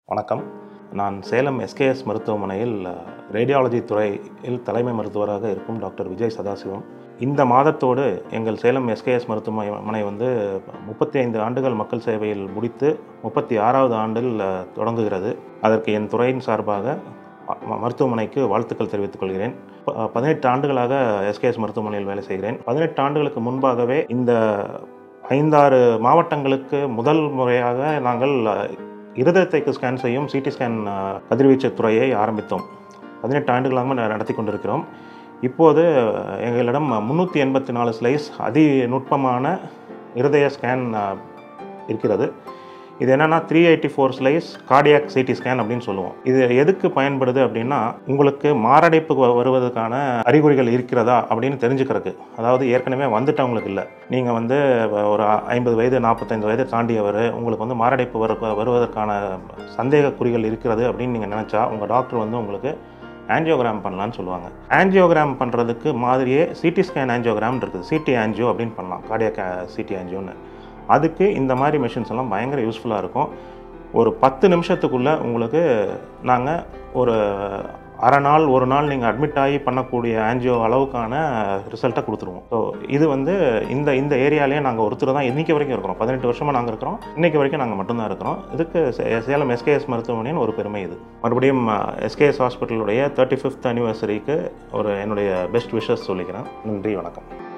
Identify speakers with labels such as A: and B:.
A: வணக்கம் நான் சேலம் எஸ்கேஎஸ் மருத்துவமனையில் ரேடியாலஜி துறையில் தலைமை மருத்துவராக இருக்கும் டாக்டர் விஜய் சதாசிவம் இந்த மாதத்தோடு எங்கள் சேலம் எஸ்கேஎஸ் மருத்துவமனை வந்து முப்பத்தி ஐந்து ஆண்டுகள் மக்கள் சேவையில் முடித்து முப்பத்தி ஆறாவது ஆண்டில் அஹ், தொடங்குகிறது அதற்கு என் துறையின் சார்பாக ம- மருத்துவமனைக்கு வாழ்த்துக்கள் தெரிவித்துக் கொள்கிறேன் ப- பதினெட்டு ஆண்டுகளாக எஸ்கேஎஸ் மருத்துவமனையில் வேலை செய்கிறேன் பதினெட்டு ஆண்டுகளுக்கு முன்பாகவே இந்த ஐந்தாறு மாவட்டங்களுக்கு முதல் முறையாக நாங்கள் அஹ், இருதயத்தைக்கு ஸ்கேன் செய்யும் சிடி ஸ்கேன் அஹ், கதிர்வீச்சு துறையை ஆரம்பித்தோம் பதினெட்டு ஆண்டுகளாக ந- நடத்தி கொண்டிருக்கிறோம் இப்போது அஹ், எங்களிடம் முந்நூற்றி எண்பத்தி நாலு ஸ்லைஸ் அதி நுட்பமான இருதய ஸ்கேன் அஹ், இருக்கிறது இது என்னென்னா three eighty four slice cardiac CT scan அப்படின்னு சொல்லுவோம் இது எதுக்கு பயன்படுது அப்படின்னா உங்களுக்கு மாரடைப்பு வ- வருவதற்கான அறிகுறிகள் இருக்கிறதா அப்படின்னு தெரிஞ்சுக்கிறதுக்கு அதாவது ஏற்கனவே வந்துட்டவங்களுக்கு இல்லை நீங்கள் வந்து ஒரு ஐம்பது வயது நாற்பத்தைந்து வயது தாண்டியவர் உங்களுக்கு வந்து மாரடைப்பு வரு வருவதற்கான சந்தேக குறிகள் இருக்கிறது அப்படின்னு நீங்கள் நினச்சா உங்கள் டாக்டர் வந்து உங்களுக்கு ஆன்ஜியோகிராம் பண்ணலான்னு சொல்லுவாங்க ஆன்ஜியோகிராம் பண்ணுறதுக்கு மாதிரியே சிடி ஸ்கேன் ஆன்ஜியோகிராம் இருக்குது சிடி ஆன்ஜியோ அப்படின்னு பண்ணலாம் கார்டியாக் சிடி ஆன்ஜியோன்னு அதுக்கு இந்த மாதிரி மிஷின்ஸ் எல்லாம் பயங்கர யூஸ்ஃபுல்லாக இருக்கும் ஒரு பத்து நிமிஷத்துக்குள்ளே உங்களுக்கு நாங்கள் ஒரு அரை நாள் ஒரு நாள் நீங்கள் அட்மிட் ஆகி பண்ணக்கூடிய ஆன்ஜியோ அளவுக்கான ரிசல்ட்டை கொடுத்துருவோம் ஸோ இது வந்து இந்த இந்த ஏரியாலேயே நாங்கள் ஒருத்தர் தான் இன்றைக்கி வரைக்கும் இருக்கிறோம் பதினெட்டு வருஷமாக நாங்கள் இருக்கிறோம் இன்றைக்கி வரைக்கும் நாங்கள் மட்டும்தான் இருக்கிறோம் இதுக்கு சே- சேலம் எஸ்கேஎஸ் மருத்துவமனையின் ஒரு பெருமை இது மறுபடியும் எஸ்கேஎஸ் ஹாஸ்பிட்டலுடைய தேர்ட்டி ஃபிஃப்த் அனிவர்சரிக்கு ஒரு என்னுடைய பெஸ்ட் விஷஸ் சொல்லிக்கிறேன் நன்றி வணக்கம்